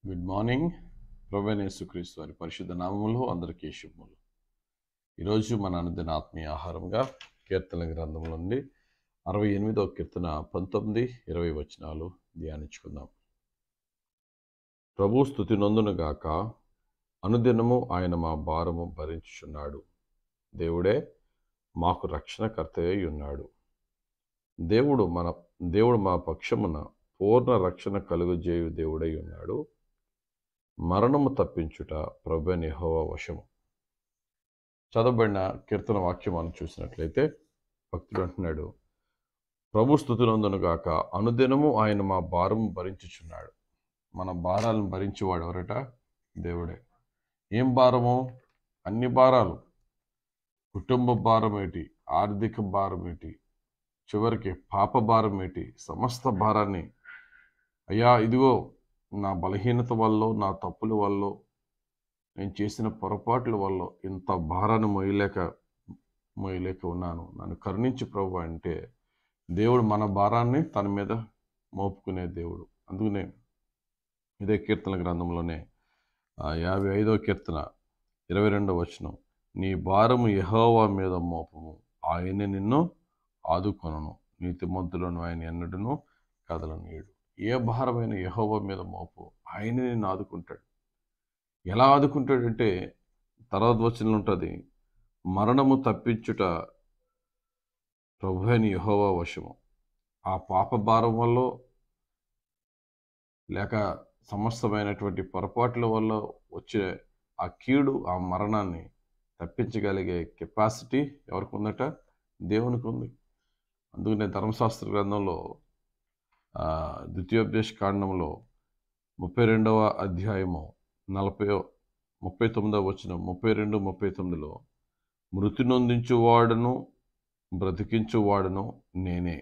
good morning ప్రభనేసుక్రీస్తు వారి పరిశుద్ధ నామములు అందరికీ శుభములు ఈరోజు మన అనుదిన ఆత్మీయ ఆహారంగా కీర్తన గ్రంథం నుండి అరవై ఎనిమిదవ కీర్తన పంతొమ్మిది ఇరవై వచనాలు ధ్యానించుకుందాం ప్రభు స్థుతి నొందునుగాక అనుదినము ఆయన మా భారము భరించుచున్నాడు దేవుడే మాకు రక్షణకర్తయ్య ఉన్నాడు దేవుడు మన దేవుడు మా పక్షమున పూర్ణ రక్షణ కలుగజేయు దేవుడై ఉన్నాడు మరణము తప్పించుట ప్రభు నిహోవ వశము చదవబడిన కీర్తన వాక్యం మనం చూసినట్లయితే భక్తుడు అంటున్నాడు ప్రభు స్థుతులందునుగాక అనుదినము ఆయన మా భారము భరించుచున్నాడు మన భారాలను భరించేవాడు ఎవరట దేవుడే ఏం భారము అన్ని భారాలు కుటుంబ భారం ఏంటి ఆర్థిక భారం ఏంటి చివరికి పాప భారం ఏంటి సమస్త భారాన్ని అయ్యా ఇదిగో నా బలహీనత వల్ల నా తప్పుల వల్ల నేను చేసిన పొరపాట్ల వల్ల ఇంత భారాన్ని మోయలేక మోయలేక ఉన్నాను నన్ను కరుణించి ప్రభు అంటే దేవుడు మన భారాన్ని తన మీద మోపుకునే దేవుడు అందుకనే ఇదే కీర్తన గ్రంథంలోనే ఆ యాభై ఐదో కీర్తన ఇరవై రెండవ వచనం నీ భారము యహోవా మీద మోపము ఆయనే నిన్ను ఆదుకొనను నీతిమంతులను ఆయన ఎన్నడను కదలనీయుడు ఏ భారమైన యహోవ మీద మోపు ఆయన నిన్ను ఆదుకుంటాడు ఎలా ఆదుకుంటాడంటే తర్వాత వచనంలో ఉంటుంది మరణము తప్పించుట ప్రభు అని యహోవా వశము ఆ పాప భారం వల్ల లేక సమస్తమైనటువంటి పొరపాట్ల వల్ల వచ్చే ఆ కీడు ఆ మరణాన్ని తప్పించగలిగే కెపాసిటీ ఎవరికి ఉందట దేవునికి ఉంది అందుకనే ధర్మశాస్త్ర గ్రంథంలో ఆ, ద్వితీయోపదేశ కాండంలో ముప్పై రెండవ అధ్యాయము నలభై ముప్పై తొమ్మిదవ వచ్చిన ముప్పై రెండు ముప్పై తొమ్మిదిలో మృతి నొందించువాడును బ్రతికించువాడును నేనే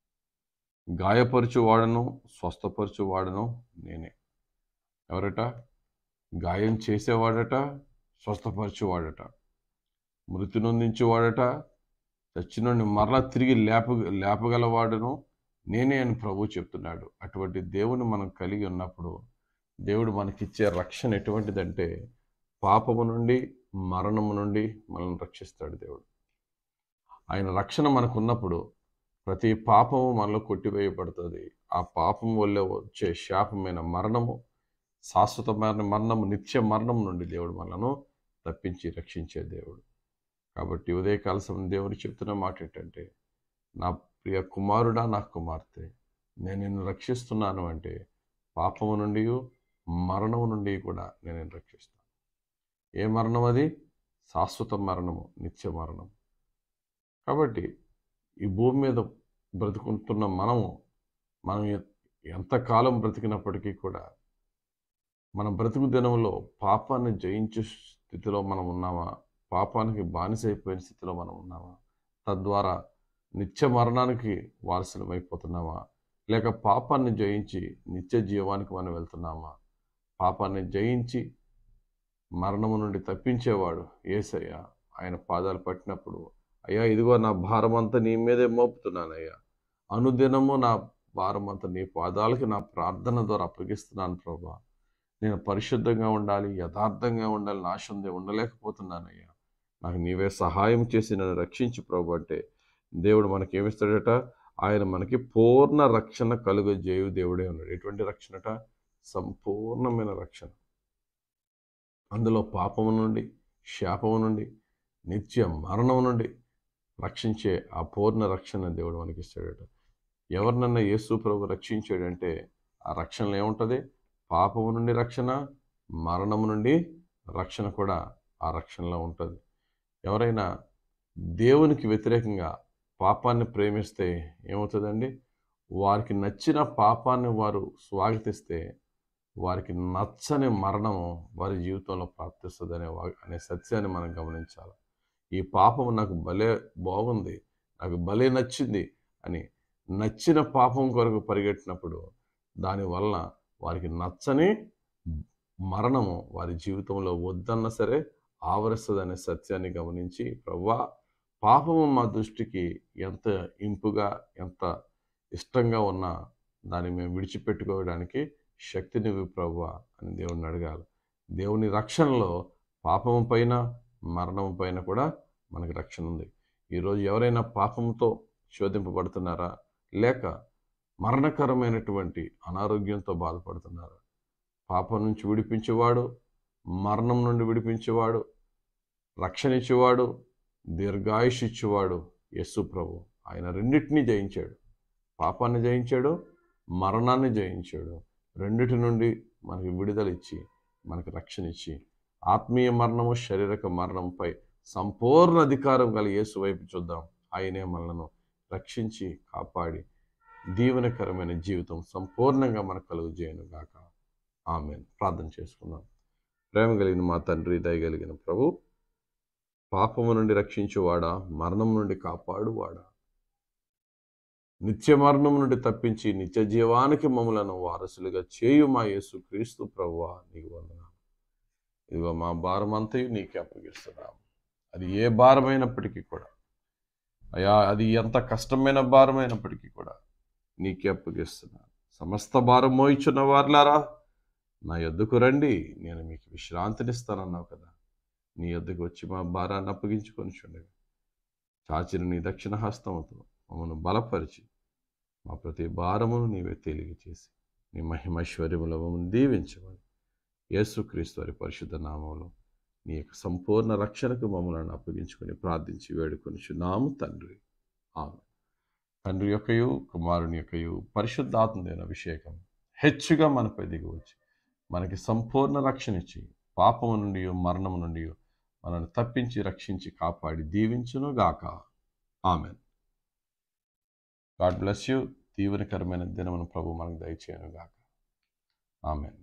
గాయపరచువాడను స్వస్థపరచువాడను నేనే ఎవరట గాయం చేసేవాడట స్వస్థపరచువాడట మృతి నొందించేవాడట చచ్చినోడిని మరలా తిరిగి లేప లేపగలవాడును నేనే అని ప్రభు చెప్తున్నాడు అటువంటి దేవుని మనం కలిగి ఉన్నప్పుడు దేవుడు మనకిచ్చే రక్షణ ఎటువంటిదంటే పాపము నుండి మరణము నుండి మనల్ని రక్షిస్తాడు దేవుడు ఆయన రక్షణ మనకు ఉన్నప్పుడు ప్రతి పాపము మనలో కొట్టివేయబడుతుంది ఆ పాపం వల్ల వచ్చే శాపమైన మరణము శాశ్వతమైన మరణము నిత్య మరణం నుండి దేవుడు మనను తప్పించి రక్షించే దేవుడు కాబట్టి ఉదయకాల సమయం దేవుడు చెప్తున్న మాట ఏంటంటే నా ప్రియ కుమారుడా నా కుమార్తె నేను నిన్ను రక్షిస్తున్నాను అంటే పాపము నుండి మరణము నుండి కూడా నేను నిన్ను రక్షిస్తాను ఏ మరణం అది శాశ్వత మరణము నిత్య మరణం కాబట్టి ఈ భూమి మీద బ్రతుకుంటున్న మనము మనం ఎ- ఎంతకాలం బ్రతికినప్పటికీ కూడా మన బ్రతుకు దినంలో పాపాన్ని జయించే స్థితిలో మనం ఉన్నామా పాపానికి బానిసైపోయిన స్థితిలో మనం ఉన్నామా తద్వారా నిత్య మరణానికి వారసులమైపోతున్నామా లేక పాపాన్ని జయించి నిత్య జీవానికి మనం వెళ్తున్నామా పాపాన్ని జయించి మరణము నుండి తప్పించేవాడు ఏసయ్య ఆయన పాదాలు పట్టినప్పుడు అయ్యా ఇదిగో నా భారం అంతా నీ మీదే మోపుతున్నాను అయ్యా అనుదినము నా భారం అంతా నీ పాదాలకి నా ప్రార్థన ద్వారా అప్పగిస్తున్నాను ప్రభా నేను పరిశుద్ధంగా ఉండాలి యథార్థంగా ఉండాలి నాశందే ఉండలేకపోతున్నానయ్యా నాకు నీవే సహాయం చేసి నన్ను రక్షించు ప్రభు అంటే దేవుడు మనకి ఏమిస్తాడట ఆయన మనకి పూర్ణ రక్షణ కలుగజేయు దేవుడే ఉన్నాడు ఎటువంటి రక్షణట సంపూర్ణమైన రక్షణ అందులో పాపము నుండి శాపము నుండి నిత్య మరణం నుండి రక్షించే ఆ పూర్ణ రక్షణ దేవుడు మనకి ఇస్తాడట ఎవరినన్నా యేసు ప్రభు రక్షించాడంటే ఆ రక్షణలో ఏముంటుంది పాపము నుండి రక్షణ మరణము నుండి రక్షణ కూడా ఆ రక్షణలో ఉంటుంది ఎవరైనా దేవునికి వ్యతిరేకంగా పాపాన్ని ప్రేమిస్తే ఏమవుతుందండి వారికి నచ్చిన పాపాన్ని వారు స్వాగతిస్తే వారికి నచ్చని మరణము వారి జీవితంలో ప్రాప్తిస్తుంది అనే వా- అనే సత్యాన్ని మనం గమనించాలి ఈ పాపం నాకు భలే బాగుంది నాకు భలే నచ్చింది అని నచ్చిన పాపం కొరకు పరిగెట్టినప్పుడు దానివల్ల వారికి నచ్చని మరణము వారి జీవితంలో వద్దన్నా సరే ఆవరిస్తుంది అనే సత్యాన్ని గమనించి ప్రవ్వా పాపము మా దృష్టికి ఎంత ఇంపుగా ఎంత ఇష్టంగా ఉన్నా దాన్ని మేము విడిచిపెట్టుకోవడానికి శక్తినివ్వు ప్రభువా అని దేవుణ్ణి అడగాలి దేవుని రక్షణలో పాపము పైన మరణం పైన కూడా మనకి రక్షణ ఉంది ఈరోజు ఎవరైనా పాపంతో శోధింపబడుతున్నారా లేక మరణకరమైనటువంటి అనారోగ్యంతో బాధపడుతున్నారా పాపం నుంచి విడిపించేవాడు మరణం నుండి విడిపించేవాడు రక్షణ ఇచ్చేవాడు దీర్ఘాయుష్ ఇచ్చేవాడు యస్సు ప్రభు ఆయన రెండింటినీ జయించాడు పాపాన్ని జయించాడు మరణాన్ని జయించాడు రెండిటి నుండి మనకి విడుదల ఇచ్చి మనకి రక్షణ ఇచ్చి ఆత్మీయ మరణము శారీరక మరణంపై సంపూర్ణ అధికారం గల యేసు వైపు చూద్దాం ఆయనే మనలను రక్షించి కాపాడి దీవెనకరమైన జీవితం సంపూర్ణంగా మనకు కలుగు చేయను గాక ఆమె ప్రార్థన చేసుకుందాం ప్రేమ కలిగిన మా తండ్రి దయగలిగిన ప్రభు పాపము నుండి రక్షించువాడా మరణం నుండి కాపాడువాడా నిత్య మరణం నుండి తప్పించి నిత్య జీవానికి మమ్మలను వారసులుగా చేయు మా యేసు క్రీస్తు ప్రభువా నీకు వందనాలు ఇదిగో మా భారం అంతయు నీకే అప్పగిస్తున్నాం అది ఏ భారమైనప్పటికీ కూడా అయా అది ఎంత కష్టమైన భారమైనప్పటికీ కూడా నీకే అప్పగిస్తున్నాను సమస్త భారం మోయిచున్న వారులారా నా యొద్దకు రండి నేను మీకు విశ్రాంతినిస్తానన్నావు కదా నీ యొద్దకు వచ్చి మా భారాన్ని అప్పగించుకొని చూడగా చాచిన నీ దక్షిణ హస్తముతో మమ్మల్ని బలపరిచి మా ప్రతి భారమును నీవే తేలిక చేసి నీ మహిమైశ్వర్యముల మమ్మల్ని దీవించమని యేసుక్రీస్తు వారి పరిశుద్ధ నామంలో నీ యొక్క సంపూర్ణ రక్షణకు మమ్మల్ని అప్పగించుకొని ప్రార్థించి వేడుకొని చున్నాము తండ్రి ఆమె తండ్రి యొక్కయు కుమారుని యొక్కయు పరిశుద్ధాత్మదైన అభిషేకం హెచ్చుగా మనపై దిగవచ్చు మనకి సంపూర్ణ రక్షణ ఇచ్చి పాపము నుండి మరణము నుండి మనల్ని తప్పించి రక్షించి కాపాడి దీవించును గాక ఆమెన్ గాడ్ బ్లెస్ యూ దీవెనకరమైన దినమును ప్రభు మనకు దయచేయను గాక ఆమెన్